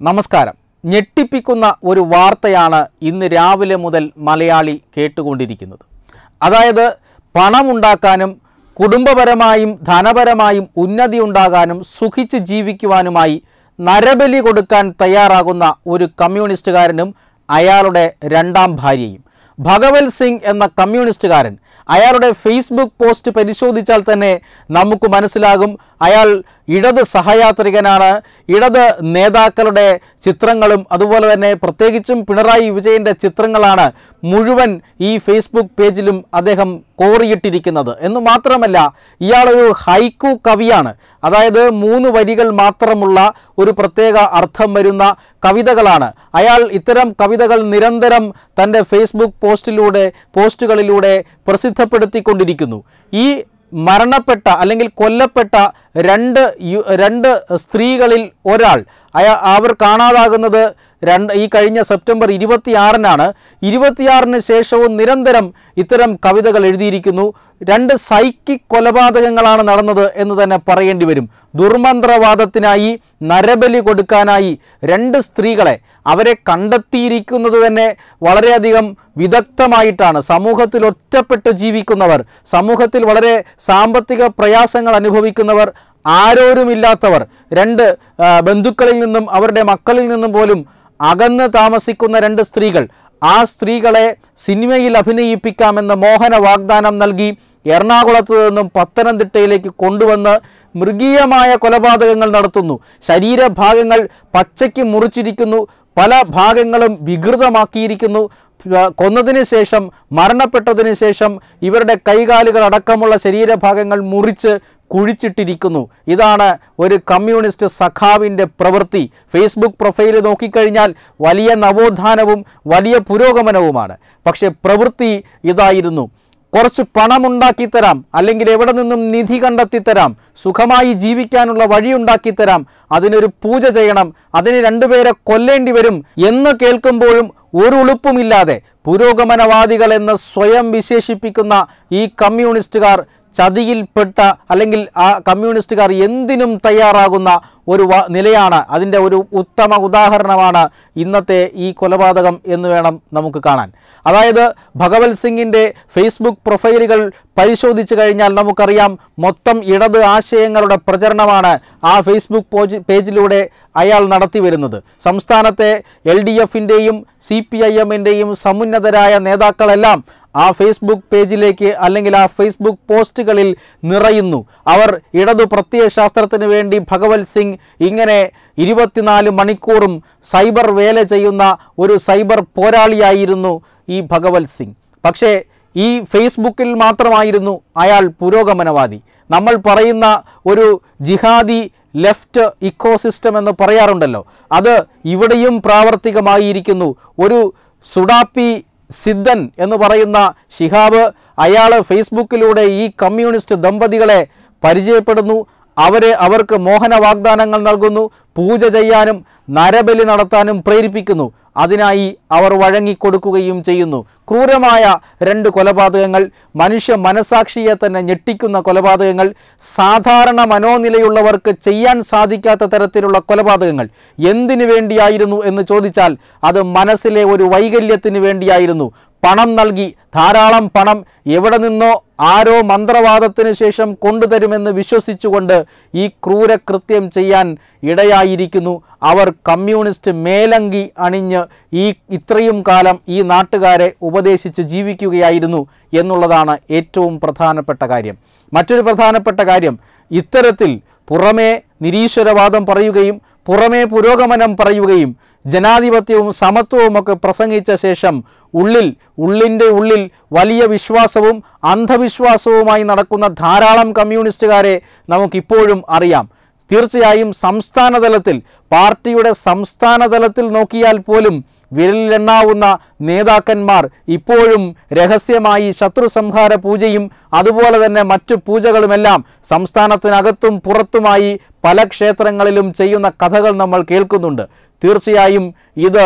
നമസ്കാരം ഞെട്ടിപ്പിക്കുന്ന ഒരു വാർത്തയാണ് ഇന്ന് രാവിലെ മുതൽ മലയാളി കേട്ടുകൊണ്ടിരിക്കുന്നത് അതായത് പണമുണ്ടാക്കാനും കുടുംബപരമായും ധനപരമായും ഉന്നതി ഉണ്ടാകാനും സുഖിച്ച് ജീവിക്കുവാനുമായി നരബലി കൊടുക്കാൻ തയ്യാറാകുന്ന ഒരു കമ്മ്യൂണിസ്റ്റുകാരനും അയാളുടെ രണ്ടാം ഭാര്യയും ഭഗവത് സിംഗ് എന്ന കമ്മ്യൂണിസ്റ്റുകാരൻ അയാളുടെ ഫേസ്ബുക്ക് പോസ്റ്റ് പരിശോധിച്ചാൽ തന്നെ നമുക്ക് മനസ്സിലാകും അയാൾ ഇടത് സഹയാത്രികനാണ് ഇടത് നേതാക്കളുടെ ചിത്രങ്ങളും അതുപോലെ തന്നെ പ്രത്യേകിച്ചും പിണറായി വിജയൻ്റെ ചിത്രങ്ങളാണ് മുഴുവൻ ഈ ഫേസ്ബുക്ക് പേജിലും അദ്ദേഹം കോറിയിട്ടിരിക്കുന്നത് എന്ന് മാത്രമല്ല ഇയാളൊരു ഹൈക്കു കവിയാണ് അതായത് മൂന്ന് വരികൾ മാത്രമുള്ള ഒരു പ്രത്യേക അർത്ഥം വരുന്ന കവിതകളാണ് അയാൾ ഇത്തരം കവിതകൾ നിരന്തരം തൻ്റെ ഫേസ്ബുക്ക് പോസ്റ്റിലൂടെ പോസ്റ്റുകളിലൂടെ പ്രസിദ്ധപ്പെടുത്തിക്കൊണ്ടിരിക്കുന്നു ഈ മരണപ്പെട്ട അല്ലെങ്കിൽ കൊല്ലപ്പെട്ട രണ്ട് യു- രണ്ട് സ്ത്രീകളിൽ ഒരാൾ അയ അവർ കാണാതാകുന്നത് രണ്ട് ഈ കഴിഞ്ഞ സെപ്റ്റംബർ ഇരുപത്തിയാറിനാണ് ഇരുപത്തിയാറിന് ശേഷവും നിരന്തരം ഇത്തരം കവിതകൾ എഴുതിയിരിക്കുന്നു രണ്ട് സൈക്കിക് കൊലപാതകങ്ങളാണ് നടന്നത് എന്ന് തന്നെ പറയേണ്ടി വരും ദുർമന്ത്രവാദത്തിനായി നരബലി കൊടുക്കാനായി രണ്ട് സ്ത്രീകളെ അവരെ കണ്ടെത്തിയിരിക്കുന്നത് തന്നെ വളരെയധികം വിദഗ്ധമായിട്ടാണ് സമൂഹത്തിൽ ഒറ്റപ്പെട്ട് ജീവിക്കുന്നവർ സമൂഹത്തിൽ വളരെ സാമ്പത്തിക പ്രയാസങ്ങൾ അനുഭവിക്കുന്നവർ ആരോരുമില്ലാത്തവർ രണ്ട് ആ, ബന്ധുക്കളിൽ നിന്നും അവരുടെ മക്കളിൽ നിന്നും പോലും അകന്ന് താമസിക്കുന്ന രണ്ട് സ്ത്രീകൾ ആ സ്ത്രീകളെ സിനിമയിൽ അഭിനയിപ്പിക്കാമെന്ന മോഹന വാഗ്ദാനം നൽകി എറണാകുളത്ത് നിന്നും പത്തനംതിട്ടയിലേക്ക് കൊണ്ടുവന്ന് മൃഗീയമായ കൊലപാതകങ്ങൾ നടത്തുന്നു ശരീരഭാഗങ്ങൾ പച്ചയ്ക്ക് മുറിച്ചിരിക്കുന്നു പല ഭാഗങ്ങളും വികൃതമാക്കിയിരിക്കുന്നു ആ, കൊന്നതിന് ശേഷം മരണപ്പെട്ടതിന് ശേഷം ഇവരുടെ കൈകാലുകൾ അടക്കമുള്ള ശരീരഭാഗങ്ങൾ മുറിച്ച് കുഴിച്ചിട്ടിരിക്കുന്നു ഇതാണ് ഒരു കമ്മ്യൂണിസ്റ്റ് സഖാവിൻ്റെ പ്രവൃത്തി ഫേസ്ബുക്ക് പ്രൊഫൈൽ നോക്കിക്കഴിഞ്ഞാൽ വലിയ നവോത്ഥാനവും വലിയ പുരോഗമനവുമാണ് പക്ഷേ പ്രവൃത്തി ഇതായിരുന്നു കുറച്ച് പണമുണ്ടാക്കി തരാം അല്ലെങ്കിൽ എവിടെ നിന്നും നിധി കണ്ടെത്തി തരാം സുഖമായി ജീവിക്കാനുള്ള വഴിയുണ്ടാക്കി തരാം അതിനൊരു പൂജ ചെയ്യണം അതിന് രണ്ടുപേരെ കൊല്ലേണ്ടി വരും എന്ന് കേൾക്കുമ്പോഴും ഒരു ഉളുപ്പുമില്ലാതെ പുരോഗമനവാദികൾ എന്ന് സ്വയം വിശേഷിപ്പിക്കുന്ന ഈ കമ്മ്യൂണിസ്റ്റുകാർ ചതിയിൽപ്പെട്ട അല്ലെങ്കിൽ ആ കമ്മ്യൂണിസ്റ്റുകാർ എന്തിനും തയ്യാറാകുന്ന ഒരു വ- നിലയാണ് അതിൻ്റെ ഒരു ഉത്തമ ഉദാഹരണമാണ് ഇന്നത്തെ ഈ കൊലപാതകം എന്ന് വേണം നമുക്ക് കാണാൻ അതായത് ഭഗവത് സിംഗിൻ്റെ ഫേസ്ബുക്ക് പ്രൊഫൈലുകൾ പരിശോധിച്ചു കഴിഞ്ഞാൽ നമുക്കറിയാം മൊത്തം ഇടത് ആശയങ്ങളുടെ പ്രചരണമാണ് ആ ഫേസ്ബുക്ക് പോജ് പേജിലൂടെ അയാൾ നടത്തി വരുന്നത് സംസ്ഥാനത്തെ എൽ ഡി എഫിൻ്റെയും സി പി ഐ എമ്മിൻ്റെയും സമുന്നതരായ നേതാക്കളെല്ലാം ആ ഫേസ്ബുക്ക് പേജിലേക്ക് അല്ലെങ്കിൽ ആ ഫേസ്ബുക്ക് പോസ്റ്റുകളിൽ നിറയുന്നു അവർ ഇടതു പ്രത്യയശാസ്ത്രത്തിന് വേണ്ടി ഭഗവത് സിംഗ് ഇങ്ങനെ ഇരുപത്തിനാല് മണിക്കൂറും സൈബർ വേല ചെയ്യുന്ന ഒരു സൈബർ പോരാളിയായിരുന്നു ഈ ഭഗവത് സിംഗ് പക്ഷേ ഈ ഫേസ്ബുക്കിൽ മാത്രമായിരുന്നു അയാൾ പുരോഗമനവാദി നമ്മൾ പറയുന്ന ഒരു ജിഹാദി ലെഫ്റ്റ് ഇക്കോസിസ്റ്റം എന്ന് പറയാറുണ്ടല്ലോ അത് ഇവിടെയും പ്രാവർത്തികമായിരിക്കുന്നു ഒരു സുഡാപ്പി സിദ്ധൻ എന്ന് പറയുന്ന ഷിഹാബ് അയാൾ ഫേസ്ബുക്കിലൂടെ ഈ കമ്മ്യൂണിസ്റ്റ് ദമ്പതികളെ പരിചയപ്പെടുന്നു അവരെ അവർക്ക് മോഹന വാഗ്ദാനങ്ങൾ നൽകുന്നു പൂജ ചെയ്യാനും നരബലി നടത്താനും പ്രേരിപ്പിക്കുന്നു അതിനായി അവർ വഴങ്ങിക്കൊടുക്കുകയും ചെയ്യുന്നു ക്രൂരമായ രണ്ട് കൊലപാതകങ്ങൾ മനുഷ്യ മനസാക്ഷിയെ തന്നെ ഞെട്ടിക്കുന്ന കൊലപാതകങ്ങൾ സാധാരണ മനോനിലയുള്ളവർക്ക് ചെയ്യാൻ സാധിക്കാത്ത തരത്തിലുള്ള കൊലപാതകങ്ങൾ എന്തിനു വേണ്ടിയായിരുന്നു എന്ന് ചോദിച്ചാൽ അത് മനസ്സിലെ ഒരു വൈകല്യത്തിന് വേണ്ടിയായിരുന്നു പണം നൽകി ധാരാളം പണം എവിടെ നിന്നോ ആരോ മന്ത്രവാദത്തിന് ശേഷം കൊണ്ടുതരുമെന്ന് വിശ്വസിച്ചുകൊണ്ട് ഈ ക്രൂരകൃത്യം ചെയ്യാൻ ഇടയായിരിക്കുന്നു അവർ കമ്മ്യൂണിസ്റ്റ് മേലങ്കി അണിഞ്ഞ് ഈ ഇത്രയും കാലം ഈ നാട്ടുകാരെ ഉപദേശിച്ച് ജീവിക്കുകയായിരുന്നു എന്നുള്ളതാണ് ഏറ്റവും പ്രധാനപ്പെട്ട കാര്യം മറ്റൊരു പ്രധാനപ്പെട്ട കാര്യം ഇത്തരത്തിൽ പുറമേ നിരീശ്വരവാദം പറയുകയും പുറമേ പുരോഗമനം പറയുകയും ജനാധിപത്യവും സമത്വവുമൊക്കെ പ്രസംഗിച്ച ശേഷം ഉള്ളിൽ ഉള്ളിൻ്റെ ഉള്ളിൽ വലിയ വിശ്വാസവും അന്ധവിശ്വാസവുമായി നടക്കുന്ന ധാരാളം കമ്മ്യൂണിസ്റ്റുകാരെ നമുക്കിപ്പോഴും അറിയാം തീർച്ചയായും സംസ്ഥാന തലത്തിൽ പാർട്ടിയുടെ സംസ്ഥാന തലത്തിൽ നോക്കിയാൽ പോലും വിരലിലെണ്ണാവുന്ന നേതാക്കന്മാർ ഇപ്പോഴും രഹസ്യമായി ശത്രു സംഹാര പൂജയും അതുപോലെ തന്നെ മറ്റു പൂജകളുമെല്ലാം സംസ്ഥാനത്തിനകത്തും പുറത്തുമായി പല ക്ഷേത്രങ്ങളിലും ചെയ്യുന്ന കഥകൾ നമ്മൾ കേൾക്കുന്നുണ്ട് തീർച്ചയായും ഇത്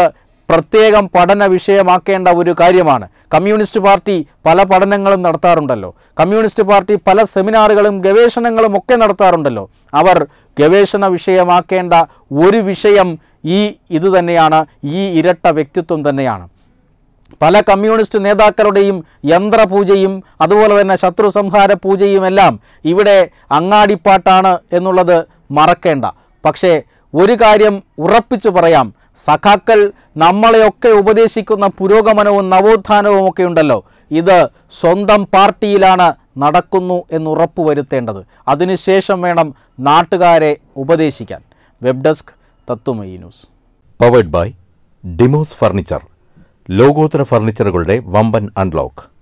പ്രത്യേകം പഠന വിഷയമാക്കേണ്ട ഒരു കാര്യമാണ് കമ്മ്യൂണിസ്റ്റ് പാർട്ടി പല പഠനങ്ങളും നടത്താറുണ്ടല്ലോ കമ്മ്യൂണിസ്റ്റ് പാർട്ടി പല സെമിനാറുകളും ഗവേഷണങ്ങളും ഒക്കെ നടത്താറുണ്ടല്ലോ അവർ ഗവേഷണ വിഷയമാക്കേണ്ട ഒരു വിഷയം ഈ ഇത് തന്നെയാണ് ഈ ഇരട്ട വ്യക്തിത്വം തന്നെയാണ് പല കമ്മ്യൂണിസ്റ്റ് നേതാക്കളുടെയും യന്ത്രപൂജയും അതുപോലെ തന്നെ ശത്രു സംഹാര പൂജയും എല്ലാം ഇവിടെ അങ്ങാടിപ്പാട്ടാണ് എന്നുള്ളത് മറക്കേണ്ട പക്ഷേ ഒരു കാര്യം ഉറപ്പിച്ചു പറയാം സഖാക്കൾ നമ്മളെയൊക്കെ ഉപദേശിക്കുന്ന പുരോഗമനവും നവോത്ഥാനവും ഒക്കെ ഉണ്ടല്ലോ ഇത് സ്വന്തം പാർട്ടിയിലാണ് നടക്കുന്നു എന്ന് ഉറപ്പുവരുത്തേണ്ടത് അതിനുശേഷം വേണം നാട്ടുകാരെ ഉപദേശിക്കാൻ web desk Tatwamayi news powered by Demos furniture ലോകോത്തര ഫർണിച്ചറുകളുടെ വമ്പൻ അൺലോക്ക്